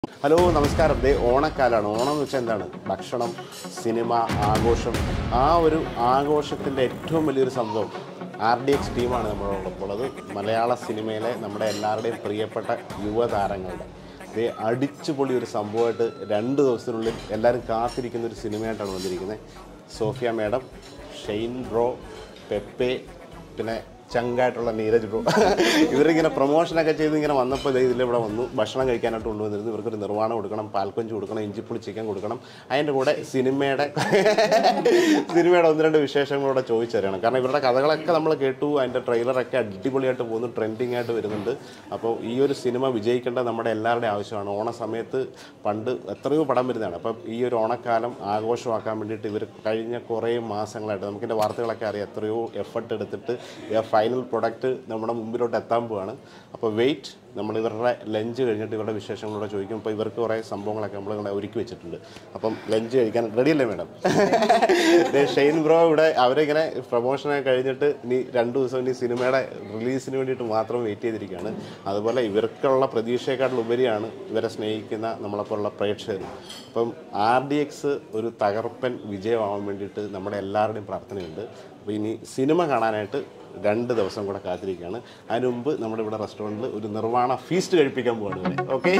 Hello നമസ്കാരം ദേ ഓണക്കാലാണ് ഓണം എന്ന് വെച്ചാൽ എന്താണ് ഭക്ഷണം സിനിമ ആഘോഷം ആ ഒരു ആഘോഷത്തിൻ്റെ ഏറ്റവും വലിയൊരു സംഭവം ആർ ഡി എക്സ് ടീമാണ് നമ്മളോടൊപ്പം ഉള്ളത് മലയാള സിനിമയിലെ നമ്മുടെ എല്ലാവരുടെയും പ്രിയപ്പെട്ട യുവതാരങ്ങളുടെ ദേ അടിച്ചുപൊളി ഒരു സംഭവമായിട്ട് രണ്ട് ദിവസത്തിനുള്ളിൽ എല്ലാവരും കാത്തിരിക്കുന്ന ഒരു സിനിമയായിട്ടാണ് വന്നിരിക്കുന്നത് Sophia madam Shane bro Pepe പിന്നെ ചങ്കായിട്ടുള്ള നീരജ് ബ്രോ ഇവരിങ്ങനെ പ്രൊമോഷനൊക്കെ ചെയ്ത് ഇങ്ങനെ വന്നപ്പോൾ ദേ ഇതിലിവിടെ വന്നു ഭക്ഷണം കഴിക്കാനായിട്ട് കൊണ്ടുവന്നിരുന്നു ഇവർക്കൊരു നിർവ്വാണം കൊടുക്കണം പാൽക്കൊഞ്ച് കൊടുക്കണം ഇഞ്ചിപ്പുളി ചിക്കൻ കൊടുക്കണം അതിൻ്റെ കൂടെ സിനിമയുടെ സിനിമയുടെ ഒന്ന് രണ്ട് വിശേഷങ്ങളൂടെ ചോദിച്ചറിയണം കാരണം ഇവരുടെ കഥകളൊക്കെ നമ്മൾ കേട്ടു അതിൻ്റെ ട്രെയിലറൊക്കെ അടിപൊളിയായിട്ട് പോകുന്നു ട്രെൻഡിങ് ആയിട്ട് വരുന്നുണ്ട് അപ്പോൾ ഈ ഒരു സിനിമ വിജയിക്കേണ്ട നമ്മുടെ എല്ലാവരുടെയും ആവശ്യമാണ് ഓണ സമയത്ത് പണ്ട് എത്രയോ പടം വരുന്നതാണ് അപ്പം ഈ ഒരു ഓണക്കാലം ആഘോഷമാക്കാൻ വേണ്ടിയിട്ട് ഇവർ കഴിഞ്ഞ കുറേ മാസങ്ങളായിട്ട് നമുക്കിൻ്റെ വാർത്തകളൊക്കെ അറിയാം എത്രയോ എഫർട്ട് എടുത്തിട്ട് ഫൈനൽ പ്രൊഡക്റ്റ് നമ്മുടെ മുമ്പിലോട്ട് എത്താൻ പോവാണ് അപ്പോൾ വെയിറ്റ് നമ്മൾ ഇവരുടെ ലഞ്ച് കഴിഞ്ഞിട്ട് ഇവരുടെ വിശേഷങ്ങളൂടെ ചോദിക്കും അപ്പോൾ ഇവർക്ക് കുറേ സംഭവങ്ങളൊക്കെ നമ്മൾ ഇങ്ങനെ ഒരുക്കി വെച്ചിട്ടുണ്ട് അപ്പം ലഞ്ച് കഴിക്കാൻ റെഡിയല്ലേ മാഡം ഷെയ്ൻ ബ്രോ ഇവിടെ അവരിങ്ങനെ പ്രൊമോഷനൊക്കെ കഴിഞ്ഞിട്ട് ഇനി രണ്ട് ദിവസം ഇനി സിനിമയുടെ റിലീസിന് വേണ്ടിയിട്ട് മാത്രം വെയിറ്റ് ചെയ്തിരിക്കുകയാണ് അതുപോലെ ഇവർക്കുള്ള പ്രതീക്ഷയെക്കാട്ടിൽ ഉപരിയാണ് ഇവരെ സ്നേഹിക്കുന്ന നമ്മളെപ്പോലുള്ള പ്രേക്ഷകർ അപ്പം ആർ ഡി എക്സ് ഒരു തകർപ്പൻ വിജയമാവാൻ വേണ്ടിയിട്ട് നമ്മുടെ എല്ലാവരുടെയും പ്രാർത്ഥനയുണ്ട് അപ്പോൾ ഇനി സിനിമ കാണാനായിട്ട് രണ്ട് ദിവസം കൂടെ കാത്തിരിക്കുകയാണ് അതിന് മുമ്പ് നമ്മുടെ ഇവിടെ റെസ്റ്റോറൻറ്റിൽ ഒരു നിർവ്വാണ ഫീസ്റ്റ് കഴിപ്പിക്കാൻ പോവാണ് ഇവരെ okay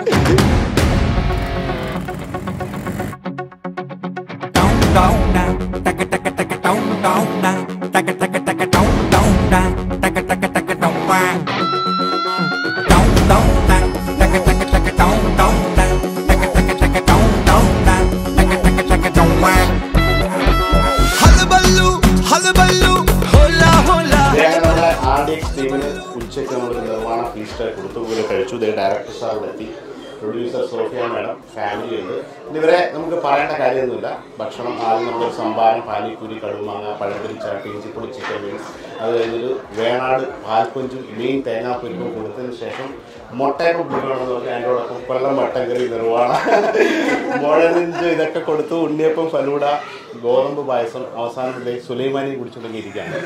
down down na taka taka taka down down na taka taka taka down down na taka taka taka down wa down down na taka taka taka down down na taka taka taka down down na taka taka taka down wa ഹലബല്ലു ഹലബല്ലു ഹോല ഹോല നമ്മുടെ R D X ടീമിന് ഉച്ചയ്ക്ക് നമ്മൾ നിർവ്വാണ feast കൊടുത്തു പോലെ കഴിച്ചു ദേ ഡയറക്ടർ സാർ ഇവിടെ എത്തി പ്രൊഡ്യൂസർ സോഫിയ മാഡം ഫാമിലി ഉണ്ട് ഇനി ഇവരെ നമുക്ക് പറയേണ്ട കാര്യമൊന്നുമില്ല ഭക്ഷണം ആദ്യം നമ്മൾ സംഭാരം പാനിപ്പൂരി കടുമാങ്ങ പഴപ്പൊരി ചാട്ടി ഇഞ്ചിപ്പൊടി ചിക്കൻ മീൻസ് അത് കഴിഞ്ഞൊരു വേണാട് പാൽക്കൊഞ്ചും മീൻ തേങ്ങാപ്പൊരിക്കും കൊടുത്തതിന് ശേഷം മുട്ടയൊക്കെ കൊടുക്കണമെന്ന് പറഞ്ഞാൽ അതിൻ്റെ കൂടെ കൊല്ലം മട്ടൻ കറി നിർവ്വാണ മുഴനെഞ്ച് ഇതൊക്കെ കൊടുത്തു ഉണ്ണിയപ്പം ഫലൂഡ ഗോതമ്പ് പായസം അവസാനം സുലൈമാനി കുടിച്ചുകൊണ്ടിരിക്കുകയാണ്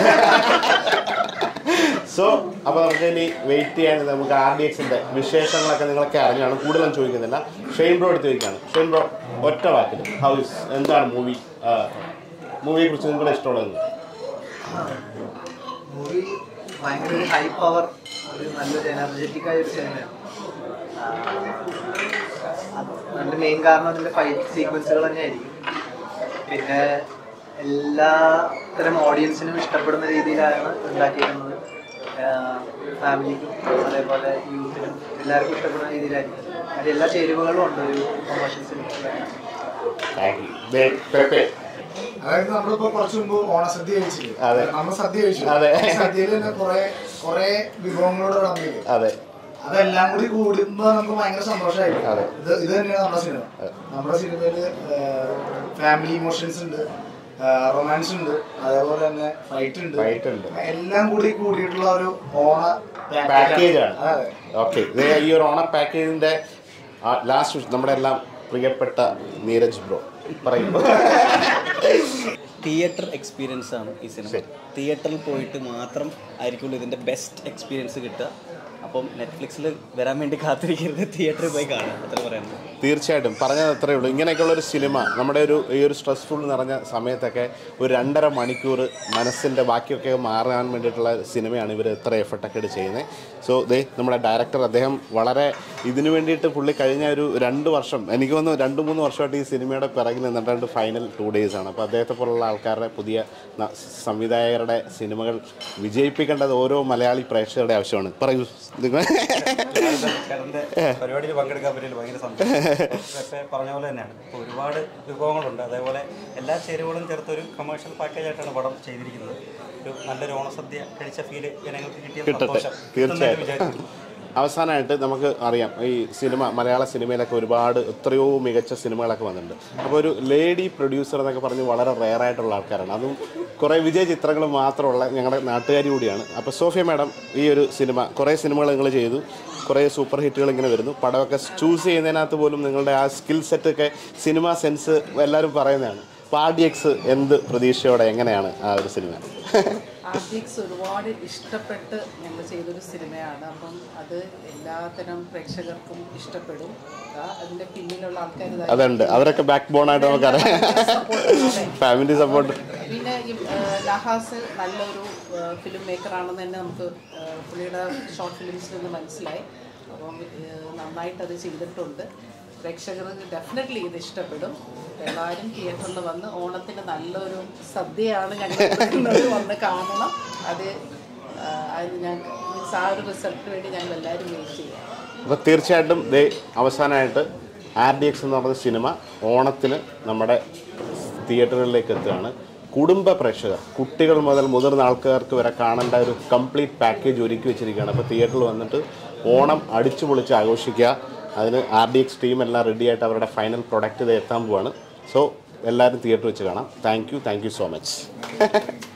സോ അപ്പോൾ നമുക്ക് ഇനി വെയിറ്റ് ചെയ്യാൻ നമുക്ക് ആർ ഡി എക്സിൻ്റെ വിശേഷങ്ങളൊക്കെ നിങ്ങളൊക്കെ അറിഞ്ഞാണ് കൂടുതലൊന്നും ചോദിക്കുന്നില്ല ഷെയ്ൻ ബ്രോ എടുത്ത് ചോദിക്കുകയാണ് ഷെയ്ൻ ബ്രോ ഒറ്റ വാക്കിൽ ഹൗസ് എന്താണ് മൂവി മൂവിയെ കുറിച്ച് നിങ്ങളുടെ ഇഷ്ടമുള്ളത് മൂവി ഭയങ്കര ഒരു ഹൈ പവർ ഒരു നല്ലൊരു എനർജറ്റിക് ആയ ഒരു സിനിമയാണ് അത് അതിന്റെ മെയിൻ കാരണം അതിന്റെ ഫൈറ്റ് സീക്വൻസുകൾ തന്നെയായിരിക്കും പിന്നെ എല്ലാ തരം ഓഡിയൻസിനും ഇഷ്ടപ്പെടുന്ന രീതിയിലാണ് ഉണ്ടാക്കിയിരിക്കുന്നത് ഫാമിലിക്കും അതേപോലെ യൂത്തിനും എല്ലാവർക്കും ഇഷ്ടപ്പെടുന്ന രീതിയിലായിരിക്കും അതിൽ എല്ലാ ചേരുവകളും ഉണ്ട് ഒരു കൊമേഴ്ഷ്യൽ സിനിമ താങ്ക് യു പെപ്പെ അതായത് നമ്മളിപ്പോ കുറച്ച് മുമ്പ് ഓണസദ്യ കഴിച്ചില്ലേ അതെ. നമ്മൾ സദ്യ കഴിച്ചു അതെ. ഈ സദ്യയിൽ തന്നെ കുറെ കുറെ വിഭവങ്ങളോട് വന്നില്ലേ അതെ അതെല്ലാം കൂടി കൂടുമ്പോ നമുക്ക് ഭയങ്കര സന്തോഷമായിരിക്കും അതെ. ഇത് ഇത് തന്നെയാണ് നമ്മുടെ സിനിമ നമ്മുടെ സിനിമയില് ഫാമിലി ഇമോഷൻസ് ഉണ്ട് റൊമാൻസ് ഉണ്ട് അതേപോലെ തന്നെ ഫൈറ്റ് ഉണ്ട് Fight ഉണ്ട്. എല്ലാം കൂടി കൂടിയിട്ടുള്ള ഒരു ഓണ പാക്കേജ് ആണ് അതെ ഓക്കെ ഈ ഒരു ഓണ പാക്കേജിന്റെ ലാസ്റ്റ് നമ്മുടെ എല്ലാം പ്രിയപ്പെട്ട നീരജ് ബ്രോ പറയും തിയേറ്റർ എക്സ്പീരിയൻസ് ആണ് ഈ സിനിമ ശരി. തിയേറ്ററിൽ പോയിട്ട് മാത്രം ആയിരിക്കുള്ളൂ ഇതിൻ്റെ ബെസ്റ്റ് എക്സ്പീരിയൻസ് കിട്ടുക അപ്പം നെറ്റ്ഫ്ലിക്സിൽ വരാൻ വേണ്ടി കാത്തിരിക്കരുത് തിയേറ്ററിൽ പോയി കാണുക അത്ര പറയാനുള്ളൂ തീർച്ചയായിട്ടും പറഞ്ഞത് അത്രേ ഉള്ളൂ ഇങ്ങനെയൊക്കെയുള്ള ഒരു സിനിമ നമ്മുടെ ഒരു ഈ ഒരു സ്ട്രെസ്ഫുൾ നിറഞ്ഞ സമയത്തൊക്കെ ഒരു രണ്ടര മണിക്കൂർ മനസ്സിൻ്റെ ബാക്കിയൊക്കെ മാറാൻ വേണ്ടിയിട്ടുള്ള സിനിമയാണ് ഇവർ ഇത്ര എഫർട്ടൊക്കെ എടുത്ത് ചെയ്യുന്നത് സോ ദേ നമ്മുടെ ഡയറക്ടർ അദ്ദേഹം വളരെ ഇതിനു വേണ്ടിയിട്ട് പുള്ളി കഴിഞ്ഞ ഒരു രണ്ട് വർഷം എനിക്ക് തോന്നുന്നു രണ്ട് മൂന്ന് വർഷമായിട്ട് ഈ സിനിമയുടെ പിറകിൽ നിന്നിട്ടുണ്ട് ഫൈനൽ ടു ഡേയ്സ് ആണ് അപ്പോൾ അദ്ദേഹത്തെ പോലുള്ള ആൾക്കാരുടെ പുതിയ ന- സംവിധായകരുടെ സിനിമകൾ വിജയിപ്പിക്കേണ്ടത് ഓരോ മലയാളി പ്രേക്ഷകരുടെ ആവശ്യമാണ് പറയൂ നിങ്ങൾ ചേട്ടൻ്റെ പരിപാടിയിൽ പങ്കെടുക്കാൻ പറ്റില്ല ഭയങ്കര സന്തോഷം നേരത്തെ പറഞ്ഞ പോലെ തന്നെയാണ് ഇപ്പോൾ ഒരുപാട് വിഭവങ്ങളുണ്ട് അതേപോലെ എല്ലാ ചേരുവകളും ചേർത്തൊരു കമേഴ്ഷ്യൽ പാക്കേജ് ആയിട്ടാണ് പടം ചെയ്തിരിക്കുന്നത് ഒരു നല്ലൊരു ഓണസദ്യ കഴിച്ച ഫീല് ജനങ്ങൾക്ക് കിട്ടിയ കിട്ടട്ടെ സന്തോഷം തീർച്ചയായിട്ടും വിചാരിക്കുന്നു അവസാനമായിട്ട് നമുക്ക് അറിയാം ഈ സിനിമ മലയാള സിനിമയിലൊക്കെ ഒരുപാട് എത്രയോ മികച്ച സിനിമകളൊക്കെ വന്നിട്ടുണ്ട് അപ്പോൾ ഒരു ലേഡി പ്രൊഡ്യൂസർ എന്നൊക്കെ പറഞ്ഞ് വളരെ റെയർ ആയിട്ടുള്ള ആൾക്കാരാണ് അതും കുറേ വിജയ ചിത്രങ്ങൾ മാത്രമുള്ള ഞങ്ങളുടെ നാട്ടുകാരി കൂടിയാണ് അപ്പോൾ സോഫിയ മാഡം ഈ ഒരു സിനിമ കുറേ സിനിമകൾ നിങ്ങൾ ചെയ്തു കുറേ സൂപ്പർ ഹിറ്റുകൾ ഇങ്ങനെ വരുന്നു പടമൊക്കെ ചൂസ് ചെയ്യുന്നതിനകത്ത് പോലും നിങ്ങളുടെ ആ സ്കിൽ സെറ്റൊക്കെ സിനിമ സെൻസ് എല്ലാവരും പറയുന്നതാണ് അപ്പോൾ ആർ ഡി എക്സ് എന്ത് പ്രതീക്ഷയോടെ എങ്ങനെയാണ് ആ ഒരു സിനിമ ആർ ഡി എക്സ് ഒരുപാട് ഇഷ്ടപ്പെട്ട് ഞങ്ങൾ ചെയ്തൊരു സിനിമയാണ് അപ്പം അത് എല്ലാത്തരം പ്രേക്ഷകർക്കും ഇഷ്ടപ്പെടും ആ, അതിന്റെ പിന്നിലുള്ള ആൾക്കാർ അതുണ്ട് അവരൊക്കെ ബാക്ക് ബോൺ ആയിട്ട് നമുക്കറിയാം ഫാമിലി സപ്പോർട്ട് പിന്നെ ഈ ആ, ലഹാസ് നല്ലൊരു ഫിലിം മേക്കർ ആണെന്ന് തന്നെ നമുക്ക് ആ, പുള്ളിയുടെ ഷോർട്ട് ഫിലിംസിൽ നിന്ന് മനസ്സിലായി അപ്പം ആ, നന്നായിട്ട് അത് ചെയ്തിട്ടുണ്ട് പ്രേക്ഷകർ ഡെഫിനറ്റ്ലി ഇത് ഇഷ്ടപ്പെടും എല്ലാവരും തിയേറ്ററിൽ വന്ന് ഓണത്തിന് നല്ലൊരു സദ്യയാണ് ഞങ്ങൾ കൊടുക്കുന്നത് വന്ന് കാണണം അത് ആ, അതിന് ഞങ്ങൾക്ക് മീൻസ് ആ ഒരു റിസൾട്ടിന് വേണ്ടി ഞങ്ങൾ എല്ലാവരും വെയിറ്റ് ചെയ്യാം അപ്പോൾ തീർച്ചയായിട്ടും ദേ അവസാനമായിട്ട് ആർ ഡി എക്സ് എന്ന് പറഞ്ഞ സിനിമ ഓണത്തിന് നമ്മുടെ തിയേറ്ററുകളിലേക്ക് എത്തുകയാണ് കുടുംബ പ്രേക്ഷകർ കുട്ടികൾ മുതൽ മുതിർന്ന ആൾക്കാർക്ക് വരെ കാണേണ്ട ഒരു കംപ്ലീറ്റ് പാക്കേജ് ഒരുക്കി വെച്ചിരിക്കുകയാണ് അപ്പോൾ തിയേറ്ററിൽ വന്നിട്ട് ഓണം അടിച്ചു പൊളിച്ച് ആഘോഷിക്കുക അതിന് ആർ ഡി എക്സ് ടീം എല്ലാം റെഡി ആയിട്ട് അവരുടെ ഫൈനൽ പ്രൊഡക്റ്റ് ഇത് എത്താൻ പോവാണ് സോ എല്ലാവരും തിയേറ്റർ വെച്ച് കാണാം thank you thank you so much